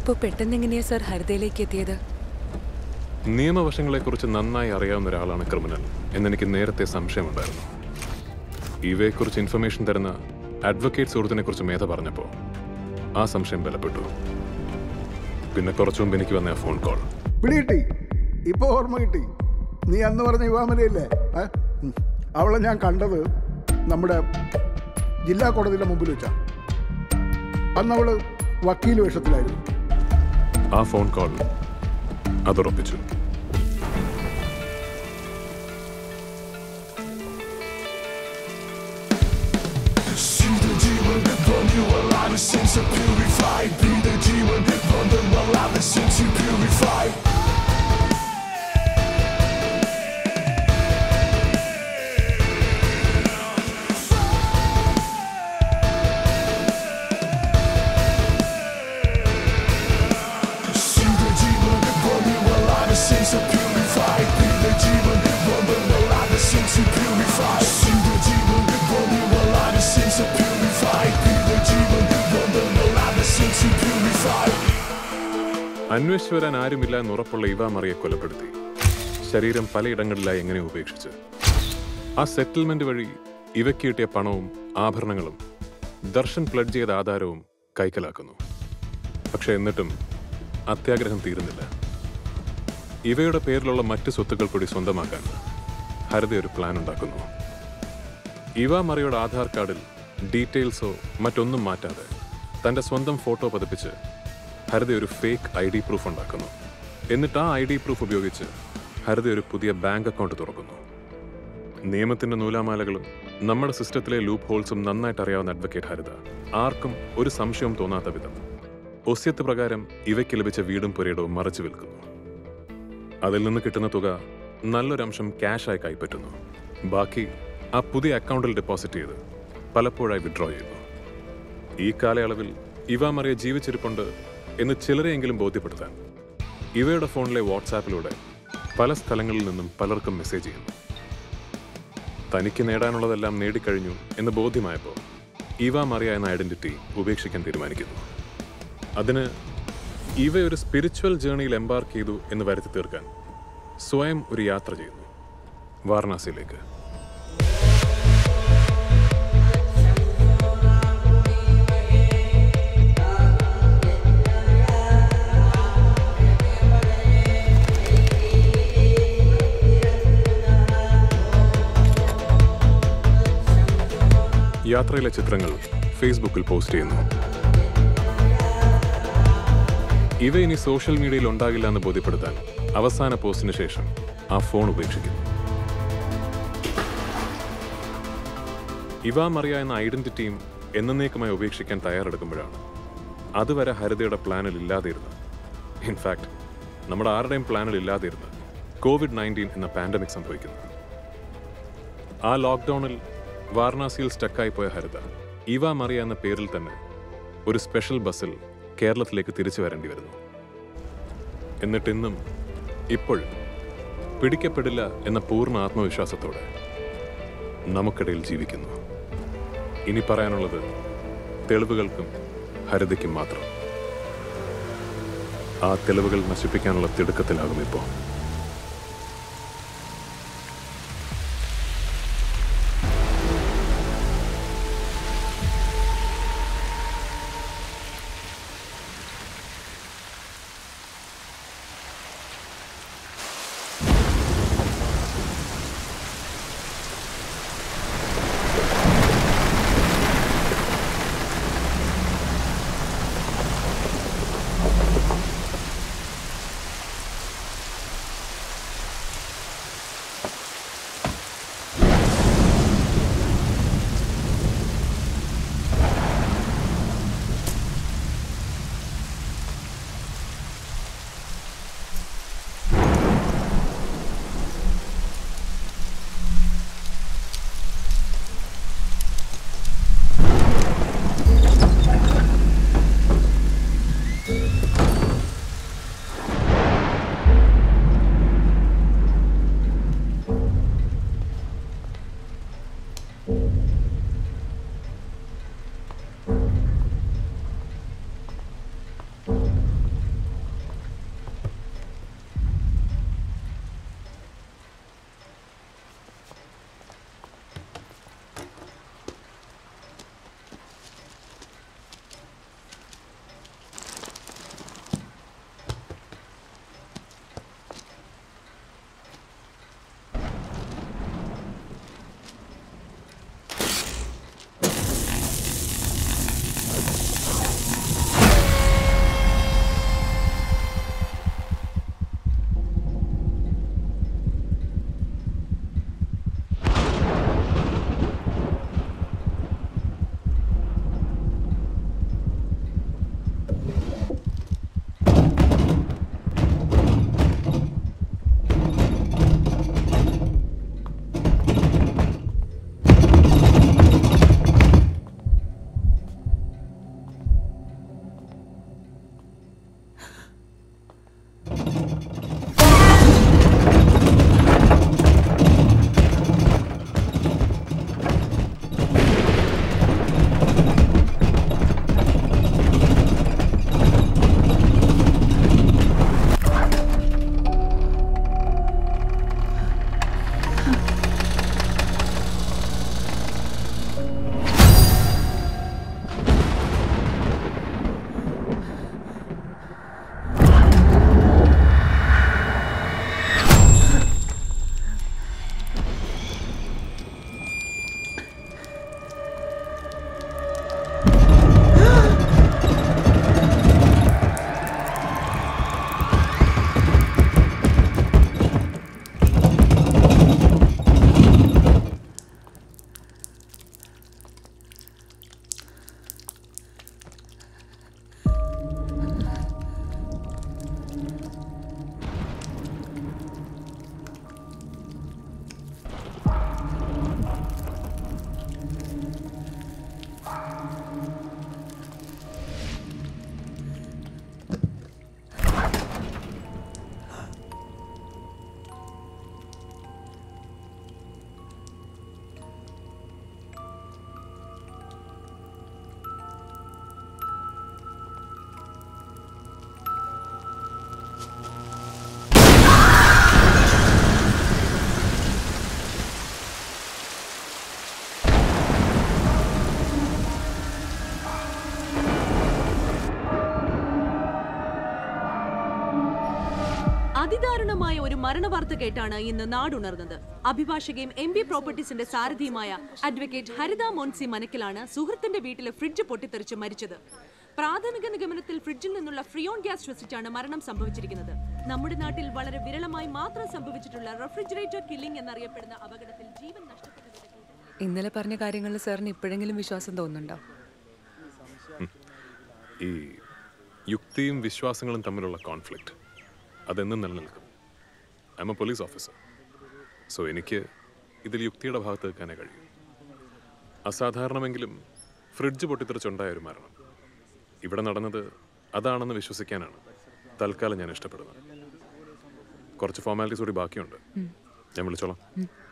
അപ്പോ പെട്ടെന്ന് എങ്ങനെയാ സർ ഹരിതയിലേക്ക് എത്തിയത് നിയമവശങ്ങളെക്കുറിച്ച് നന്നായി അറിയാവുന്ന ഒരാളാണ് ക്രിമിനൽ എന്നെനിക്ക് നേരത്തെ സംശയമുണ്ടായിരുന്നു ഇവയെക്കുറിച്ച് ഇൻഫർമേഷൻ തരുന്ന അഡ്വക്കേറ്റ് സുഹൃത്തിനെ കുറിച്ച് മേധ പറഞ്ഞപ്പോൾ ആ സംശയം ബലപ്പെട്ടു പിന്നെ കുറച്ചു മുമ്പ് എനിക്ക് വന്ന ആ ഫോൺ കോൾ പിടികിട്ടി ഇപ്പൊ ഓർമ്മ കിട്ടി നീ അന്ന് പറഞ്ഞ യുവാമലയല്ലേ ഏ? ഉം. അവളെ ഞാൻ കണ്ടത് നമ്മുടെ ജില്ലാ കോടതിയുടെ മുമ്പിൽ വെച്ചാ അന്ന് അവള് വക്കീൽ വേഷത്തിലായിരുന്നു ആ ഫോൺ കോൾ അതുറപ്പിച്ചു അന്വേഷിച്ചു വരാൻ ആരുമില്ല എന്ന് ഉറപ്പുള്ള ഇവ മറിയെ കൊലപ്പെടുത്തി ശരീരം പലയിടങ്ങളിലായി എങ്ങനെ ഉപേക്ഷിച്ച് ആ സെറ്റിൽമെന്റ് വഴി ഇവയ്ക്ക് കിട്ടിയ പണവും ആഭരണങ്ങളും ദർശൻ പ്ലഡ് ചെയ്ത ആധാരവും കൈക്കലാക്കുന്നു പക്ഷെ എന്നിട്ടും അത്യാഗ്രഹം തീരുന്നില്ല ഇവയുടെ പേരിലുള്ള മറ്റ് സ്വത്തുക്കൾ കൂടി സ്വന്തമാക്കാൻ ഹരിത ഒരു പ്ലാൻ ഉണ്ടാക്കുന്നു ഇവ മറിയുടെ ആധാർ കാർഡിൽ ഡീറ്റെയിൽസോ മറ്റൊന്നും മാറ്റാതെ തന്റെ സ്വന്തം ഫോട്ടോ പതിപ്പിച്ച് ഹരിത ഒരു ഫേക്ക് ഐ ഡി പ്രൂഫ് ഉണ്ടാക്കുന്നു എന്നിട്ട് ആ ഐ ഡി പ്രൂഫ് ഉപയോഗിച്ച് ഹരിത ഒരു പുതിയ ബാങ്ക് അക്കൗണ്ട് തുറക്കുന്നു നിയമത്തിന്റെ നൂലാമാലകളും നമ്മുടെ സിസ്റ്റത്തിലെ ലൂപ്പ് ഹോൾസും നന്നായിട്ട് അറിയാവുന്ന അഡ്വക്കേറ്റ് ഹരിത ആർക്കും ഒരു സംശയവും തോന്നാത്ത വിധം ഒസ്യത്ത് പ്രകാരം ഇവയ്ക്ക് ലഭിച്ച വീടും പുരയിടവും മറച്ചു വിൽക്കുന്നു അതിൽ നിന്ന് കിട്ടുന്ന തുക നല്ലൊരംശം ക്യാഷായി കൈപ്പറ്റുന്നു ബാക്കി ആ പുതിയ അക്കൗണ്ടിൽ ഡെപ്പോസിറ്റ് ചെയ്ത് പലപ്പോഴായി വിഡ്രോ ചെയ്യുന്നു ഈ കാലയളവിൽ ഇവ മറിയ ജീവിച്ചിരിപ്പുണ്ട് എന്ന് ചിലരെയെങ്കിലും ബോധ്യപ്പെടുത്താൻ ഇവയുടെ ഫോണിലെ വാട്സാപ്പിലൂടെ പല സ്ഥലങ്ങളിൽ നിന്നും പലർക്കും മെസ്സേജ് ചെയ്യുന്നു തനിക്ക് നേടാനുള്ളതെല്ലാം നേടിക്കഴിഞ്ഞു എന്ന് ബോധ്യമായപ്പോൾ ഇവ മറിയ എന്ന ഐഡന്റിറ്റി ഉപേക്ഷിക്കാൻ തീരുമാനിക്കുന്നു അതിന് ഇവ ഒരു സ്പിരിച്വൽ ജേണിയിൽ എംബാർക്ക് ചെയ്തു എന്ന് വരുത്തി തീർക്കാൻ സ്വയം ഒരു യാത്ര ചെയ്യുന്നു വാരണാസിയിലേക്ക് യാത്രയിലെ ചിത്രങ്ങൾ ഫേസ്ബുക്കിൽ പോസ്റ്റ് ചെയ്യുന്നു ഇവ ഇനി സോഷ്യൽ മീഡിയയിൽ ഉണ്ടാകില്ല എന്ന് ബോധ്യപ്പെടുത്താൻ അവസാന പോസ്റ്റിന് ശേഷം ആ ഫോൺ ഉപേക്ഷിക്കുന്നു ഇവ മറിയ എന്ന ഐഡന്റിറ്റിയും എന്നേക്കുമായി ഉപേക്ഷിക്കാൻ തയ്യാറെടുക്കുമ്പോഴാണ് അതുവരെ ഹരിതയുടെ പ്ലാനിൽ ഇല്ലാതിരുന്നത് ഇൻഫാക്ട് നമ്മുടെ ആരുടെയും പ്ലാനിൽ ഇല്ലാതിരുന്നത് കോവിഡ് നയൻറ്റീൻ എന്ന പാൻഡമിക് സംഭവിക്കുന്നു ആ ലോക്ക്ഡൌണിൽ വാരണാസിയിൽ സ്റ്റക്കായി പോയ ഹരിത ഇവ മറിയ എന്ന പേരിൽ തന്നെ ഒരു സ്പെഷ്യൽ ബസ്സിൽ കേരളത്തിലേക്ക് തിരിച്ചു വരേണ്ടി വരുന്നു എന്നിട്ട് ഇന്നും ഇപ്പോഴും പിടിക്കപ്പെടില്ല എന്ന പൂർണ്ണ ആത്മവിശ്വാസത്തോടെ നമുക്കിടയിൽ ജീവിക്കുന്നു ഇനി പറയാനുള്ളത് തെളിവുകൾക്കും ഹരിതയ്ക്കും മാത്രം ആ തെളിവുകൾ നശിപ്പിക്കാനുള്ള തിടുക്കത്തിലാകും ഇപ്പോൾ ദാരുണമായ ഒരു മരണവാർത്ത കേട്ടാണ് ഇന്ന് നാടുണർന്നത് അഭിഭാഷകയും എം ബി പ്രോപ്പർട്ടീസിന്റെ സാരഥിയുമായ അഡ്വക്കേറ്റ് ഹരിത മോൻസി മനക്കിലാണ് സുഹൃത്തിന്റെ വീട്ടിലെ ഫ്രിഡ്ജ് പൊട്ടിത്തെറിച്ച് മരിച്ചത് പ്രാഥമിക നിഗമനത്തിൽ ഫ്രിഡ്ജിൽ നിന്നുള്ള ഫ്രിയോൺ ഗ്യാസ് ശ്വസിച്ചാണ് മരണം സംഭവിച്ചിരിക്കുന്നത് നമ്മുടെ നാട്ടിൽ വളരെ വിരളമായി മാത്രം സംഭവിച്ചിട്ടുള്ള റെഫ്രിജറേറ്റർ കില്ലിംഗ് എന്നറിയപ്പെടുന്ന അപകടത്തിൽ ജീവൻ നഷ്ടപ്പെട്ടതിന്റെ കൂട്ടത്തിൽ ഇന്നലെ പറഞ്ഞ കാര്യങ്ങളിൽ സാറിന് ഇപ്പോഴെങ്കിലും വിശ്വാസം തോന്നുന്നുണ്ടോ ഈ യുക്തിയും വിശ്വാസങ്ങളും തമ്മിലുള്ള കോൺഫ്ലിക്റ്റ് അതെന്നും നിലനിൽക്കും I M A police officer so എനിക്ക് ഇതിൽ യുക്തിയുടെ ഭാഗത്ത് നിൽക്കാനേ കഴിയും അസാധാരണമെങ്കിലും ഫ്രിഡ്ജ് പൊട്ടിത്തെറിച്ചുണ്ടായ ഒരു മരണം ഇവിടെ നടന്നത് അതാണെന്ന് വിശ്വസിക്കാനാണ് തൽക്കാലം ഞാൻ ഇഷ്ടപ്പെടുന്നത് കുറച്ച് ഫോർമാലിറ്റീസ് കൂടി ബാക്കിയുണ്ട് ഞാൻ വിളിച്ചോളാം